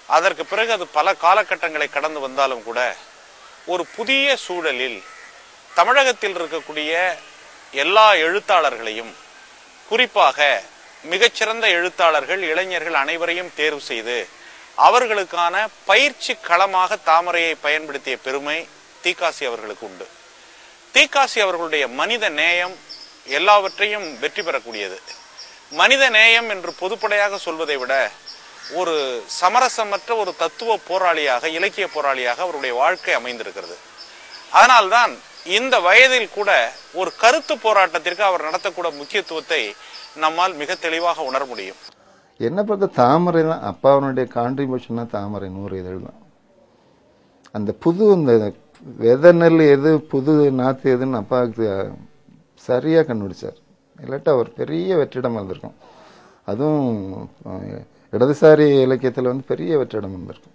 அதற்கு பிறகு அது பல காலகட்டங்களை கடந்து வந்தாலும் கூட ஒரு புதிய சூழலில் தமிழகத்தில் இருக்கக்கூடிய எல்லா எழுத்தாளர்களையும் குறிப்பாக மிகச்சிறந்த எழுத்தாளர்கள் இளைஞர்கள் அனைவரையும் தேர்வு செய்து அவர்களுக்கான பயிற்சி களமாக தாமரையை பயன்படுத்திய பெருமை தீக்காசி அவர்களுக்கு உண்டு தீக்காசி அவர்களுடைய மனித நேயம் எல்லாவற்றையும் வெற்றி பெறக்கூடியது மனித நேயம் என்று பொதுப்படையாக சொல்வதை விட ஒரு சமரசமற்ற ஒரு தத்துவ போராளியாக இலக்கிய போராளியாக அவருடைய வாழ்க்கை அமைந்திருக்கிறது அதனால்தான் இந்த வயதில் கூட ஒரு கருத்து போராட்டத்திற்கு அவர் நடத்தக்கூட முக்கியத்துவத்தை நம்மால் மிக தெளிவாக உணர முடியும் என்னை பொறுத்த தாமரை தான் அப்பாவனுடைய கான்ட்ரிபியூஷன் தான் தாமரை நூறு இதழ் தான் அந்த புது இந்த வித நெல் எது புது நாற்று எதுன்னு அப்பாவுக்கு சரியாக கண்டுபிடிச்சார் இல்லாட்டா ஒரு பெரிய வெற்றிடம் வந்திருக்கும் அதுவும் அஹ், இடதுசாரி இலக்கியத்தில் வந்து பெரிய வெற்றிடம் வந்திருக்கும்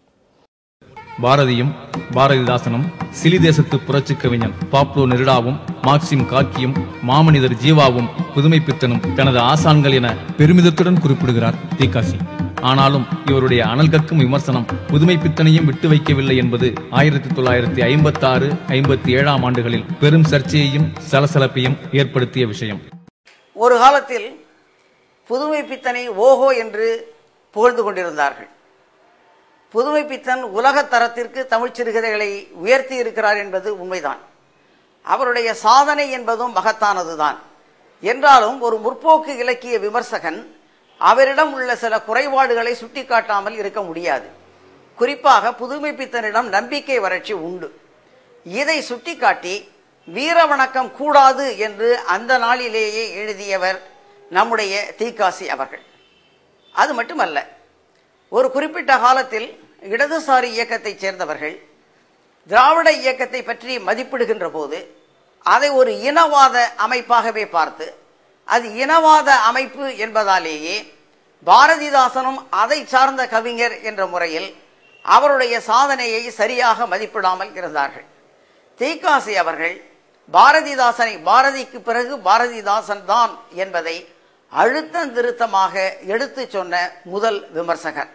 பாரதியும் பாரதிதாசனும் சிலி தேசத்து புரட்சி கவிஞன் பாப்லோ நெருடாவும் மார்க்சிம் காக்கியும் மாமனிதர் ஜீவாவும் புதுமை பித்தனும் தனது ஆசான்கள் என பெருமிதத்துடன் குறிப்பிடுகிறார் தீக்காசி ஆனாலும் இவருடைய அனல் கக்கும் விமர்சனம் புதுமை பித்தனையும் விட்டு வைக்கவில்லை என்பது ஆயிரத்தி தொள்ளாயிரத்தி ஐம்பத்தி ஆறு ஐம்பத்தி ஏழாம் ஆண்டுகளில் பெரும் சர்ச்சையையும் சலசலப்பையும் ஏற்படுத்திய விஷயம் ஒரு காலத்தில் புதுமை பித்தனை ஓஹோ என்று புகழ்ந்து கொண்டிருந்தார்கள் புதுமை பித்தன் உலகத் தரத்திற்கு தமிழ் சிறுகதைகளை உயர்த்தி இருக்கிறார் என்பது உண்மைதான் அவருடைய சாதனை என்பதும் மகத்தானதுதான் என்றாலும் ஒரு முற்போக்கு இலக்கிய விமர்சகன் அவரிடம் உள்ள சில குறைபாடுகளை சுட்டிக்காட்டாமல் இருக்க முடியாது குறிப்பாக புதுமை பித்தனிடம் நம்பிக்கை வறட்சி உண்டு இதை சுட்டிக்காட்டி வீர வணக்கம் கூடாது என்று அந்த நாளிலேயே எழுதியவர் நம்முடைய தீக்காசி அவர்கள் அது மட்டுமல்ல ஒரு குறிப்பிட்ட காலத்தில் இடதுசாரி இயக்கத்தைச் சேர்ந்தவர்கள் திராவிட இயக்கத்தை பற்றி மதிப்பிடுகின்ற போது அதை ஒரு இனவாத அமைப்பாகவே பார்த்து அது இனவாத அமைப்பு என்பதாலேயே பாரதிதாசனும் அதை சார்ந்த கவிஞர் என்ற முறையில் அவருடைய சாதனையை சரியாக மதிப்பிடாமல் இருந்தார்கள் தீக்காசி அவர்கள் பாரதிதாசனை பாரதிக்கு பிறகு பாரதிதாசன் தான் என்பதை அழுத்தம் திருத்தமாக எடுத்துச் சொன்ன முதல் விமர்சகர்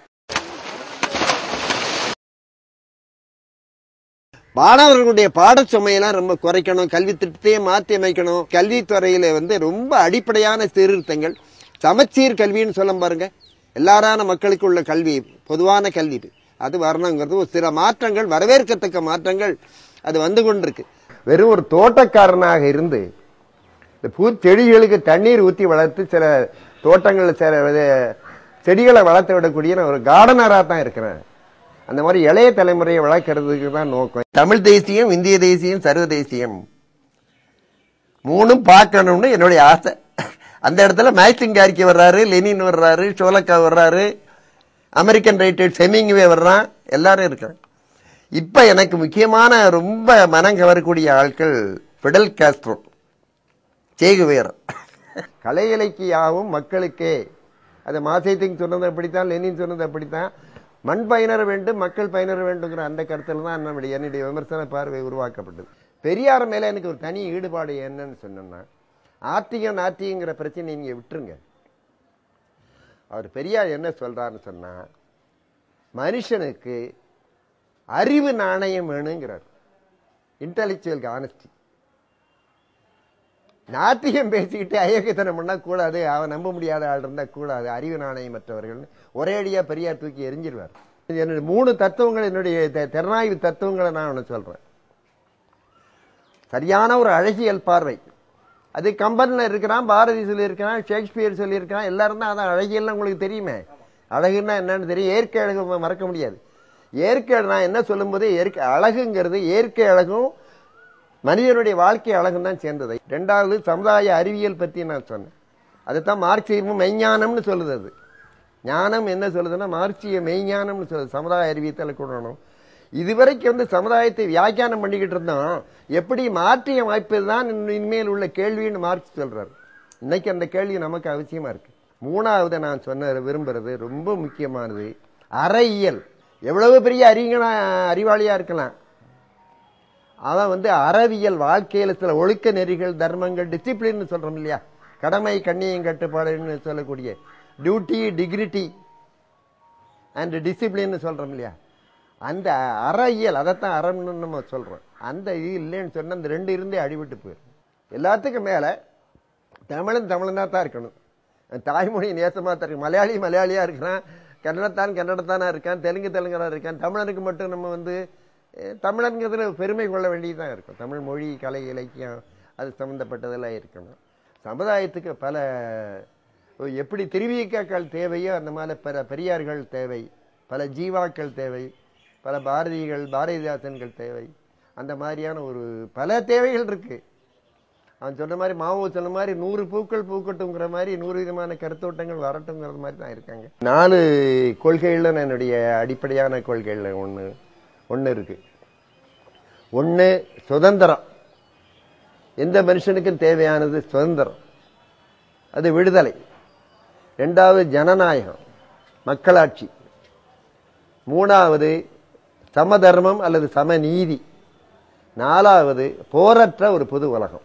மாணவர்களுடைய பாடச்சுமையெல்லாம் ரொம்ப குறைக்கணும் கல்வி திட்டத்தையே மாற்றி அமைக்கணும் கல்வித்துறையில வந்து ரொம்ப அடிப்படையான சீர்திருத்தங்கள் சமச்சீர் கல்வின்னு சொல்ல பாருங்க எல்லாரான மக்களுக்கு உள்ள கல்வி பொதுவான கல்வி இது. அது வரணுங்கிறது ஒரு சில மாற்றங்கள் வரவேற்கத்தக்க மாற்றங்கள் அது வந்து கொண்டிருக்கு வெறும் ஒரு தோட்டக்காரனாக இருந்து இந்த பூச்செடிகளுக்கு தண்ணீர் ஊற்றி வளர்த்து சில தோட்டங்களில் சில வித- செடிகளை வளர்த்து விடக்கூடிய நான் ஒரு கார்டனராக தான் இருக்கிறேன் அந்த மாதிரி இளைய தலைமுறையை வளர்க்கறதுக்கு தான் நோக்கம் தமிழ் தேசியம் இந்திய தேசியம் சர்வ தேசியம் மூணும் பார்க்கணும்னு என்னுடைய ஆசை அந்த இடத்துல மேக்சிங் காரிக்கி வர்றாரு லெனின் வர்றாரு ஷோலக்கா வர்றாரு அமெரிக்கன் ரைட்டர் செமிங்வே வர்றான் எல்லாரும் இருக்காங்க இப்ப எனக்கு முக்கியமான ரொம்ப மனம் கவரக்கூடிய ஆட்கள் பிடல் காஸ்ட்ரோ சேகுவேர் கலை இலக்கியாவும் மக்களுக்கே அது மாசைத்திங் சொன்னது அப்படித்தான் லெனின் சொன்னது அப்படித்தான் மண் பயனர வேண்டும் மக்கள் பயனர வேண்டுங்கிற அந்த கருத்தில் தான் நம்முடைய என்னுடைய விமர்சன பார்வை உருவாக்கப்பட்டது பெரியார் மேல எனக்கு ஒரு தனி ஈடுபாடு என்னன்னு சொன்னோம்னா ஆத்திகம் நாத்திகங்கிற பிரச்சனை நீங்க விட்டுருங்க அவர் பெரியார் என்ன சொல்றாருன்னு சொன்னா மனுஷனுக்கு அறிவு நாணயம் வேணுங்கிறார் இன்டெலெக்சுவல் ஆனஸ்டி நாத்திகம் பேசிக்கிட்டு அயோக்கியத்தனம் பண்ணா கூடாது அவன் நம்ப முடியாத ஆள் இருந்தா கூடாது அறிவு நாணயம் மற்றவர்கள் ஒரேடியா பெரியார் தூக்கி எரிஞ்சிருவார் என்னுடைய மூணு தத்துவங்கள் என்னுடைய தெ- திறனாய்வு தத்துவங்களை நான் ஒன்று சொல்றேன் சரியான ஒரு அழகியல் பார்வை அது கம்பன்ல இருக்கிறான் பாரதி சொல்லியிருக்கிறான் ஷேக்ஸ்பியர் சொல்லியிருக்கிறான் எல்லாரும் தான் அதான் அழகியல்லாம் உங்களுக்கு தெரியுமே அழகுன்னா என்னன்னு தெரியும் இயற்கை அழகு ம- மறக்க முடியாது இயற்கை நான் என்ன சொல்லும்போது இயற்கை அழகுங்கிறது இயற்கை அழகும் மனிதனுடைய வாழ்க்கை அழகும் தான் சேர்ந்தது ரெண்டாவது சமுதாய அறிவியல் பத்தி நான் சொன்னேன் அதுதான் மார்க்சியமும் மெய்ஞானம்னு சொல்லுது அது ஞானம் என்ன சொல்லுதுன்னா மார்க்சிய மெய்ஞானம்னு சொல்லுது சமுதாய அறிவியத்தில் கொள்ளணும் இதுவரைக்கும் வந்து சமுதாயத்தை வியாக்கியானம் பண்ணிக்கிட்டு இருந்தோம் எப்படி மாற்றி அமைப்பது தான் இனிமேல் உள்ள கேள்வின்னு மார்க்ஸ் சொல்றாரு இன்னைக்கு அந்த கேள்வி நமக்கு அவசியமா இருக்கு மூணாவது நான் சொன்ன விரும்புறது ரொம்ப முக்கியமானது அறையியல் எவ்வளவு பெரிய அறிஞனா அறிவாளியா இருக்கலாம் அவன் வந்து அறவியல் வாழ்க்கையில சில ஒழுக்க நெறிகள் தர்மங்கள் டிசிப்ளின் சொல்றோம் இல்லையா கடமை கண்ணியம் கட்டுப்பாடுன்னு சொல்லக்கூடிய டியூட்டி டிகிரிட்டி அண்ட் டிசிப்ளின்னு சொல்கிறோம் இல்லையா அந்த அறயியல் அதைத்தான் அறம்னு நம்ம சொல்கிறோம் அந்த இது இல்லைன்னு சொன்னால் அந்த ரெண்டு இருந்தே அடிபட்டு போயிடும் எல்லாத்துக்கும் மேலே தமிழன் தமிழனாக தான் இருக்கணும் தாய்மொழி நேசமாக தான் இருக்கு மலையாளி மலையாளியாக இருக்கிறான் கன்னடத்தான் கன்னடத்தானா இருக்கான் தெலுங்கு தெலுங்கனா இருக்கான் தமிழனுக்கு மட்டும் நம்ம வந்து அஹ், தமிழன்கிறதுல பெருமை கொள்ள வேண்டியதுதான் இருக்கும் தமிழ் மொழி கலை இலக்கியம் அது சம்மந்தப்பட்டதெல்லாம் இருக்கணும் சமுதாயத்துக்கு பல எப்படி திருவிக்காக்கள் தேவையோ அந்த மாதிரி பல பெரியார்கள் தேவை பல ஜீவாக்கள் தேவை பல பாரதிகள் பாரதிதாசன்கள் தேவை அந்த மாதிரியான ஒரு பல தேவைகள் இருக்கு அவன் சொன்ன மாதிரி மாவோ சொன்ன மாதிரி நூறு பூக்கள் பூக்கட்டுங்கிற மாதிரி நூறு விதமான கருத்தோட்டங்கள் வரட்டுங்கிற மாதிரி தான் இருக்காங்க நாலு கொள்கைகளில் என்னுடைய அடிப்படையான கொள்கைகளில் ஒன்று ஒன்று இருக்கு ஒன்று சுதந்திரம் எந்த மனுஷனுக்கும் தேவையானது சுதந்திரம் அது விடுதலை ரெண்டாவது ஜனநாயகம் மக்களாட்சி மூணாவது சமதர்மம் அல்லது சமநீதி நாலாவது போரற்ற ஒரு பொது உலகம்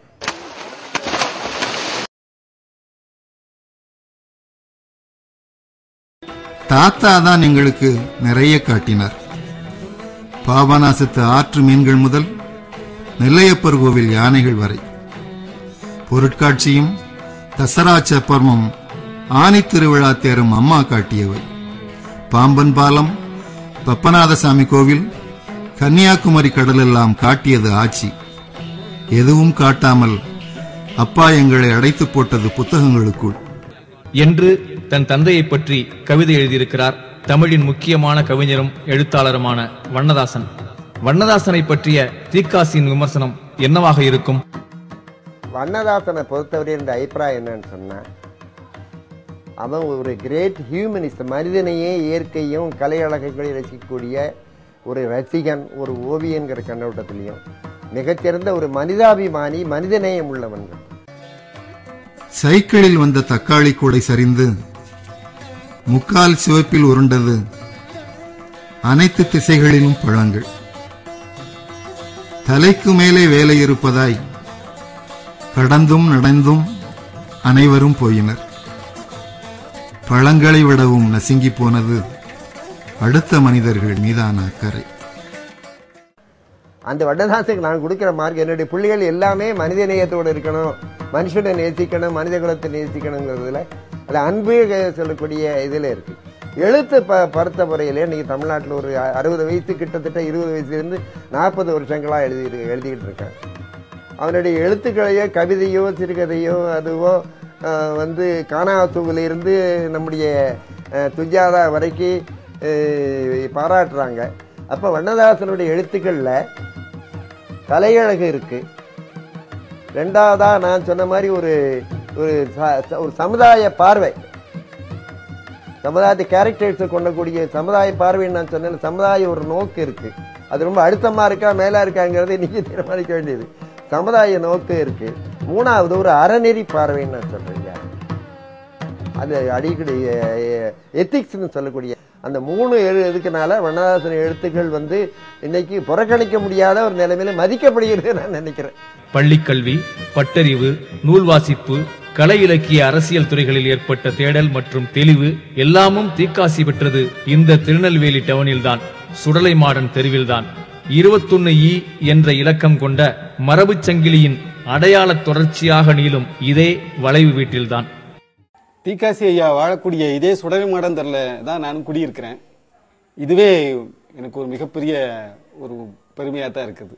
தாத்தா தான் எங்களுக்கு நிறைய காட்டினார் பாபநாசத்து ஆற்று மீன்கள் முதல் நெல்லையப்பர் கோவில் யானைகள் வரை பொருட்காட்சியும் தசரா செப்பர்மம் ஆனி திருவிழா தேரும் அம்மா காட்டியவை பாம்பன் பாலம் பப்பநாதசாமி கோவில் கன்னியாகுமரி கடலெல்லாம் காட்டியது ஆட்சி எதுவும் காட்டாமல் அப்பா எங்களை அடைத்து போட்டது புத்தகங்களுக்குள் என்று தன் தந்தையைப் பற்றி கவிதை எழுதியிருக்கிறார் தமிழின் முக்கியமான கவிஞரும் எழுத்தாளருமான வண்ணதாசன் வண்ணதாசனை பற்றிய தீக்காசியின் விமர்சனம் என்னவாக இருக்கும் வண்ணதாசனை பொறுத்தவரை இந்த அபிப்பிராயம் என்னன்னு சொன்னா அவன் ஒரு கிரேட் ஹியூமனிஸ்ட் மனிதனையே இயற்கையும் கலை அழகைகளையும் ரசிக்கக்கூடிய ஒரு ரசிகன் ஒரு ஓவியங்கிற கண்ணோட்டத்திலையும் மிகச்சிறந்த ஒரு மனிதாபிமானி மனிதநேயம் உள்ளவன்கள் சைக்கிளில் வந்த தக்காளி கூடை சரிந்து முக்கால் சிவப்பில் உருண்டது அனைத்து திசைகளிலும் பழங்கள் தலைக்கு மேலே வேலை இருப்பதாய் கடந்தும் நடந்தும் அனைவரும் போயினர் பழங்களை விடவும் நசுங்கி போனது அடுத்த மனிதர்கள் மீதான அக்கறை அந்த வண்ணதாசுக்கு நான் கொடுக்கிற மார்க் என்னுடைய பிள்ளைகள் எல்லாமே மனித நேயத்தோடு இருக்கணும் மனுஷனை நேசிக்கணும் மனித குலத்தை நேசிக்கணுங்கிறதுல அது அன்பு க- சொல்லக்கூடிய இதுல இருக்கு எழுத்து ப பருத்த முறையிலே இன்னைக்கு தமிழ்நாட்டில் ஒரு அ- அறுபது வயசு கிட்டத்தட்ட இருபது வயசுலேருந்து நாற்பது வருஷங்களா எழுதி எழுதிக்கிட்டு இருக்கேன் அவனுடைய எழுத்துக்களையோ கவிதையோ சிறுகதையோ அதுவோ அஹ், வந்து காணாத்தூவில் இருந்து நம்முடைய அஹ், துஜாதா வரைக்கும் அஹ், பாராட்டுறாங்க அப்போ வண்ணதாசனுடைய எழுத்துக்களில் கலையழகு இருக்கு ரெண்டாவதா நான் சொன்ன மாதிரி ஒரு ஒரு ச- ச- ஒரு சமுதாய பார்வை சமுதாயத்தை கேரக்டர்ஸ் கொண்டக்கூடிய சமுதாய பார்வைன்னு நான் சொன்னேன் சமுதாய ஒரு நோக்கு இருக்கு அது ரொம்ப அழுத்தமா இருக்கா மேலா இருக்காங்கிறது நீங்க தீர்மானிக்க வேண்டியது சமுதாய நோக்கு இருக்கு மூணாவது ஒரு அறநெறி பார்வைன்னு நான் சொல்றேங்க அது அடிக்கடி எத்திக்ஸ்னு சொல்லக்கூடிய அந்த மூணு எழு இதுக்குனால வண்ணதாசன் எழுத்துக்கள் வந்து இன்னைக்கு புறக்கணிக்க முடியாத ஒரு நிலைமையில மதிக்கப்படுகிறது நான் நினைக்கிறேன் பள்ளிக்கல்வி பட்டறிவு நூல் வாசிப்பு கலை இலக்கிய அரசியல் துறைகளில் ஏற்பட்ட தேடல் மற்றும் தெளிவு எல்லாமும் தீக்காசி பெற்றது இந்த திருநெல்வேலி டவுனில்தான் சுடலை மாடன் தெருவில்தான் இருபத்தொன்னு இ என்ற இலக்கம் கொண்ட மரபுச் சங்கிலியின் அடையாளத் தொடர்ச்சியாக நீளும் இதே வளைவு வீட்டில்தான் தீக்காசி ஐயா வாழக்கூடிய இதே சுடலை மாடந்தரில் தான் நானும் குடியிருக்கிறேன் இதுவே எனக்கு ஒரு மிகப்பெரிய ஒரு பெருமையாக தான் இருக்குது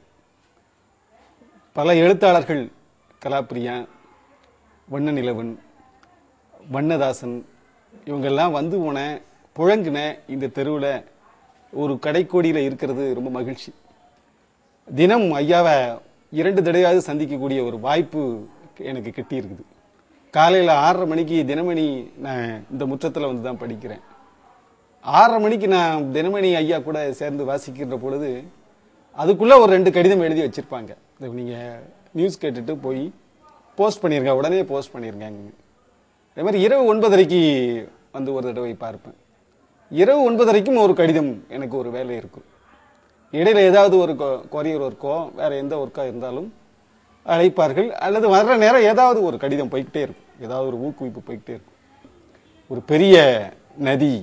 பல எழுத்தாளர்கள் கலாப்பிரியா வண்ண நிலவன் வண்ணதாசன் இவங்கெல்லாம் வந்து போன புழங்கின இந்த தெருவில் ஒரு கடைக்கோடியில் இருக்கிறது ரொம்ப மகிழ்ச்சி தினம் ஐயாவை இரண்டு தடவையாவது சந்திக்கக்கூடிய ஒரு வாய்ப்பு எனக்கு கிட்டி இருக்குது காலையில் ஆறரை மணிக்கு தினமணி நான் இந்த முற்றத்தில் வந்து தான் படிக்கிறேன் ஆறரை மணிக்கு நான் தினமணி ஐயா கூட சேர்ந்து வாசிக்கின்ற பொழுது அதுக்குள்ள ஒரு ரெண்டு கடிதம் எழுதி வச்சிருப்பாங்க இது நீங்க நியூஸ் கேட்டுட்டு போய் போஸ்ட் பண்ணிருங்க உடனே போஸ்ட் பண்ணிருங்க அதே மாதிரி இரவு ஒன்பதரைக்கு வந்து ஒரு தடவை பார்ப்பேன் இரவு ஒன்பதரைக்கும் ஒரு கடிதம் எனக்கு ஒரு வேலை இருக்கும் இடையில ஏதாவது ஒரு கொரியர் ஒர்க்கோ வேற எந்த ஒர்க்கா இருந்தாலும் அழைப்பார்கள் அல்லது வர்ற நேரம் ஏதாவது ஒரு கடிதம் போய்கிட்டே இருக்கும் ஏதாவது ஒரு ஊக்குவிப்பு போய்கிட்டே இருக்கும் ஒரு பெரிய நதி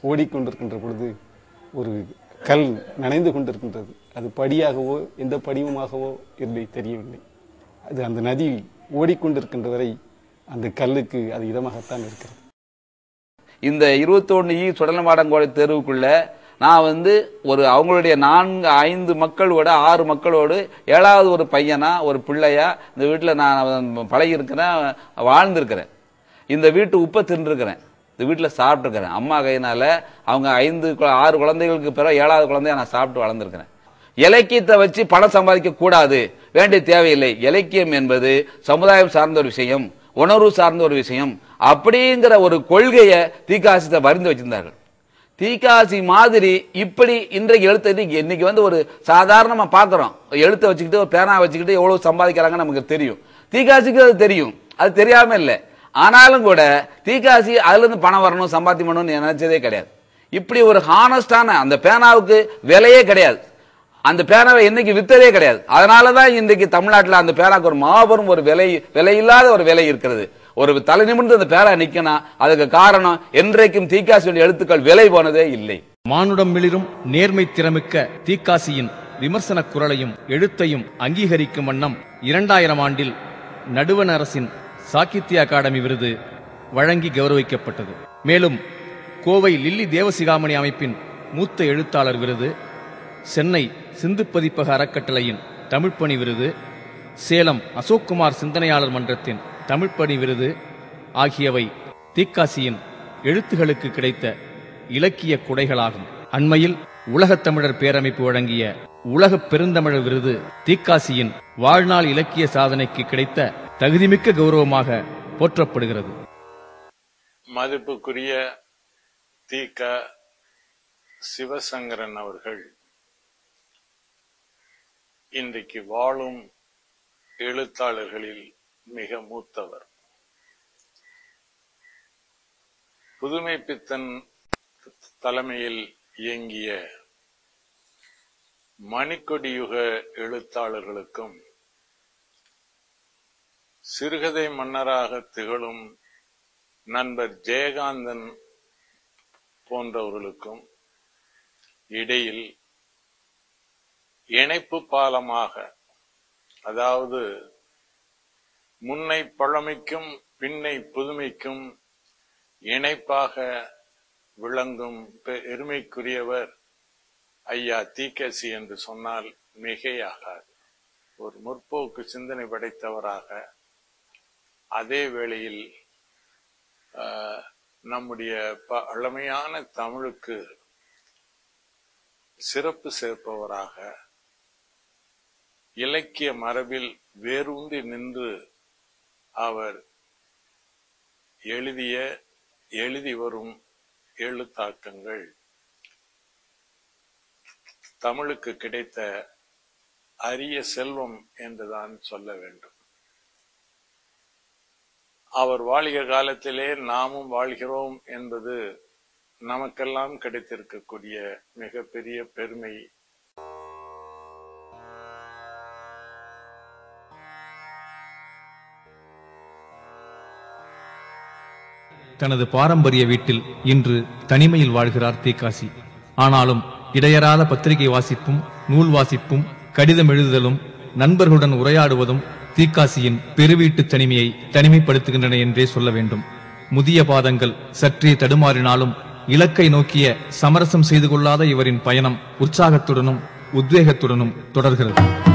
ஓடிக்கொண்டிருக்கின்ற பொழுது ஒரு கல் நனைந்து கொண்டிருக்கின்றது அது படியாகவோ எந்த படிவமாகவோ இல்லை தெரியவில்லை அது அந்த நதி ஓடிக்கொண்டிருக்கின்ற வரை அந்த கல்லுக்கு அது இதமாகத்தான் இருக்கிறது இந்த இருபத்தொன்னு இ சுடலமாடங்கோடை தெருவுக்குள்ள நான் வந்து ஒரு அவங்களுடைய நான்கு ஐந்து மக்களோட ஆறு மக்களோடு ஏழாவது ஒரு பையனா ஒரு பிள்ளையா இந்த வீட்டில் நான் பழகி இருக்கிறேன் வாழ்ந்திருக்கிறேன் இந்த வீட்டு உப்பை தின்றுருக்கிறேன் இந்த வீட்டில் சாப்பிட்டுருக்கிறேன் அம்மா கையினால அவங்க ஐந்து கு- ஆறு குழந்தைகளுக்கு பிறகு ஏழாவது குழந்தைய நான் சாப்பிட்டு வளர்ந்துருக்கிறேன் இலக்கியத்தை வச்சு பணம் சம்பாதிக்க கூடாது வேண்டிய தேவையில்லை இலக்கியம் என்பது சமுதாயம் சார்ந்த ஒரு விஷயம் உணர்வு சார்ந்த ஒரு விஷயம் அப்படிங்கிற ஒரு கொள்கையை தீக்காசித்தை வரிந்து வச்சிருந்தார்கள் தீக்காசி மாதிரி இப்படி இன்றைக்கு எழுத்து இன்னைக்கு- இன்னைக்கு வந்து ஒரு சாதாரணமா பாக்குறோம் எழுத்தை வச்சுக்கிட்டு ஒரு பேனா வச்சுக்கிட்டு எவ்வளவு சம்பாதிக்கிறாங்கன்னு நமக்கு தெரியும் தீக்காசிக்கு அது தெரியும் அது தெரியாம இல்லை ஆனாலும் கூட தீக்காசி அதுல இருந்து பணம் வரணும் சம்பாத்தியம் பண்ணணும்னு நினைச்சதே கிடையாது இப்படி ஒரு ஹானஸ்டான அந்த பேனாவுக்கு விலையே கிடையாது அந்த பேனாவை என்னைக்கு வித்ததே கிடையாது அதனாலதான் இன்றைக்கு தமிழ்நாட்டில் அந்த பேனாக்கு ஒரு மாபெரும் ஒரு விலை விலையில்லாத ஒரு விலை இருக்கிறது ஒரு தலை நிமிர்ந்து அந்த பேனா நிக்கணும் அதுக்கு காரணம் என்றைக்கும் தீக்காசியுடைய எழுத்துக்கள் விலை போனதே இல்லை மானுடம் மிளிரும் நேர்மை திறமிக்க தீக்காசியின் விமர்சன குரலையும் எழுத்தையும் அங்கீகரிக்கும் வண்ணம் இரண்டாயிரம் ஆண்டில் நடுவண் அரசின் சாகித்ய அகாடமி விருது வழங்கி கௌரவிக்கப்பட்டது மேலும் கோவை லில்லி தேவசிகாமணி அமைப்பின் மூத்த எழுத்தாளர் விருது சென்னை சிந்து பதிப்பக அறக்கட்டளையின் தமிழ்ப்பணி விருது சேலம் அசோக்குமார் சிந்தனையாளர் மன்றத்தின் தமிழ்ப்பணி விருது ஆகியவை தீக்காசியின் எழுத்துகளுக்கு கிடைத்த இலக்கிய குடைகளாகும் அண்மையில் உலகத் தமிழர் பேரமைப்பு வழங்கிய உலகப் பெருந்தமிழர் விருது தீக்காசியின் வாழ்நாள் இலக்கிய சாதனைக்கு கிடைத்த தகுதிமிக்க கௌரவமாக போற்றப்படுகிறது மதிப்புக்குரிய தீக சிவசங்கரன் அவர்கள் இன்றைக்கு வாழும் எழுத்தாளர்களில் மிக மூத்தவர் புதுமை பித்தன் தலைமையில் இயங்கிய மணிக்கொடியுக எழுத்தாளர்களுக்கும் சிறுகதை மன்னராக திகழும் நண்பர் ஜெயகாந்தன் போன்றவர்களுக்கும் இடையில் இணைப்பு பாலமாக அதாவது முன்னை பழமைக்கும் பின்னை புதுமைக்கும் இணைப்பாக விளங்கும் பெருமைக்குரியவர் ஐயா தீக்கசி என்று சொன்னால் மிகையாகாது ஒரு முற்போக்கு சிந்தனை படைத்தவராக அதே வேளையில் ஆஹ், நம்முடைய பழமையான தமிழுக்கு சிறப்பு சேர்ப்பவராக இலக்கிய மரபில் வேரூன்றி நின்று அவர் எழுதிய எழுதி வரும் எழுத்தாக்கங்கள் தமிழுக்கு கிடைத்த அரிய செல்வம் என்றுதான் சொல்ல வேண்டும் அவர் வாழிய காலத்திலே நாமும் வாழ்கிறோம் என்பது நமக்கெல்லாம் கிடைத்திருக்கக்கூடிய மிகப்பெரிய பெருமை தனது பாரம்பரிய வீட்டில் இன்று தனிமையில் வாழ்கிறார் தீக்காசி ஆனாலும் இடையறாத பத்திரிகை வாசிப்பும் நூல் வாசிப்பும் கடிதம் எழுதுதலும் நண்பர்களுடன் உரையாடுவதும் தீக்காசியின் பெருவீட்டு தனிமையை தனிமைப்படுத்துகின்றன என்றே சொல்ல வேண்டும் முதிய பாதங்கள் சற்றே தடுமாறினாலும் இலக்கை நோக்கிய சமரசம் செய்து கொள்ளாத இவரின் பயணம் உற்சாகத்துடனும் உத்வேகத்துடனும் தொடர்கிறது